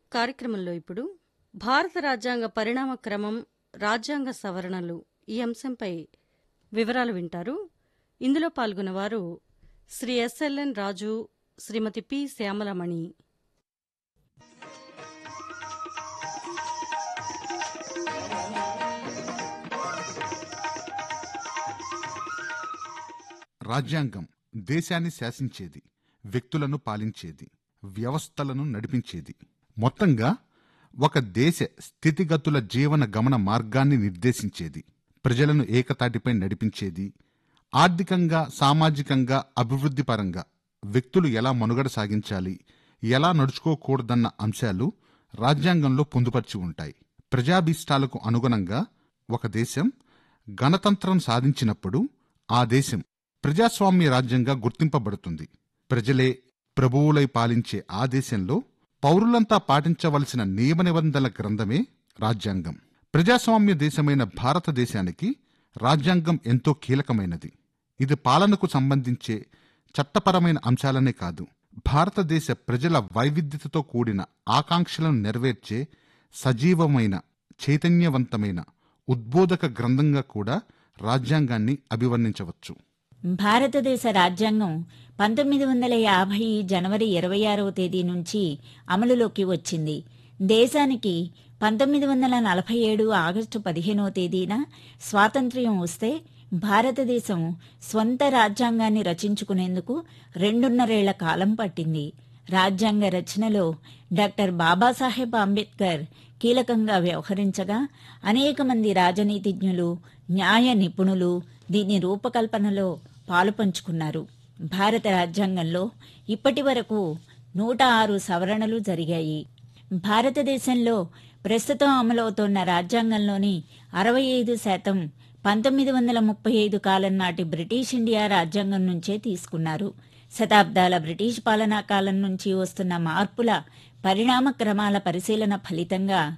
కార్యక్రమంలో ఇప్పుడు భారత రాజ్యాంగ పరిణామ క్రమం రాజ్యాంగ సవరణలు ఈ అంశంపై వివరాలు వింటారు ఇందులో పాల్గొన్నవారు శ్రీ ఎస్ఎల్ఎన్ రాజు శ్రీమతి పి శ్యామలమణి రాజ్యాంగం దేశాన్ని శాసించేది వ్యక్తులను పాలించేది వ్యవస్థలను నడిపించేది మొత్తంగా ఒక దేశ స్థితిగతుల జీవన గమన మార్గాన్ని నిర్దేశించేది ప్రజలను ఏకతాటిపై నడిపించేది ఆర్థికంగా సామాజికంగా అభివృద్ధి పరంగా వ్యక్తులు ఎలా మనుగడ సాగించాలి ఎలా నడుచుకోకూడదన్న అంశాలు రాజ్యాంగంలో పొందుపర్చి ఉంటాయి ప్రజాభీష్టాలకు అనుగుణంగా ఒక దేశం గణతంత్రం సాధించినప్పుడు ఆ దేశం ప్రజాస్వామ్య రాజ్యంగా గుర్తింపబడుతుంది ప్రజలే ప్రభువులై పాలించే ఆ దేశంలో పౌరులంతా పాటించవలసిన నియమ నిబంధనల గ్రంథమే రాజ్యాంగం ప్రజాస్వామ్య దేశమైన భారతదేశానికి రాజ్యాంగం ఎంతో కీలకమైనది ఇది పాలనకు సంబంధించే చట్టపరమైన అంశాలనే కాదు భారతదేశ ప్రజల వైవిధ్యతతో కూడిన ఆకాంక్షలను నెరవేర్చే సజీవమైన చైతన్యవంతమైన ఉద్బోధక గ్రంథంగా కూడా రాజ్యాంగాన్ని అభివర్ణించవచ్చు భారతదేశ రాజ్యాంగం పంతొమ్మిది వందల యాభై జనవరి ఇరవై ఆరవ తేదీ నుంచి అమలులోకి వచ్చింది దేశానికి పంతొమ్మిది వందల నలభై ఏడు ఆగస్టు పదిహేనవ తేదీన స్వాతంత్ర్యం వస్తే భారతదేశం స్వంత రాజ్యాంగాన్ని రచించుకునేందుకు రెండున్నరేళ్ల కాలం పట్టింది రాజ్యాంగ రచనలో డాక్టర్ బాబాసాహెబ్ అంబేద్కర్ కీలకంగా వ్యవహరించగా అనేక మంది రాజనీతిజ్ఞులు న్యాయ నిపుణులు దీని రూపకల్పనలో పాలుపంచుకున్నారు భారత రాజ్యాంగంలో ఇప్పటి వరకు నూట ఆరు సవరణలు జరిగాయి భారతదేశంలో ప్రస్తుతం అమలవుతోన్న రాజ్యాంగంలోని అరవై ఐదు శాతం పంతొమ్మిది వందల ముప్పై ఐదు కాలం నాటి బ్రిటిష్ ఇండియా రాజ్యాంగం నుంచే తీసుకున్నారు శతాబ్దాల బ్రిటిష్ పాలనా కాలం నుంచి వస్తున్న మార్పుల పరిణామ క్రమాల పరిశీలన ఫలితంగా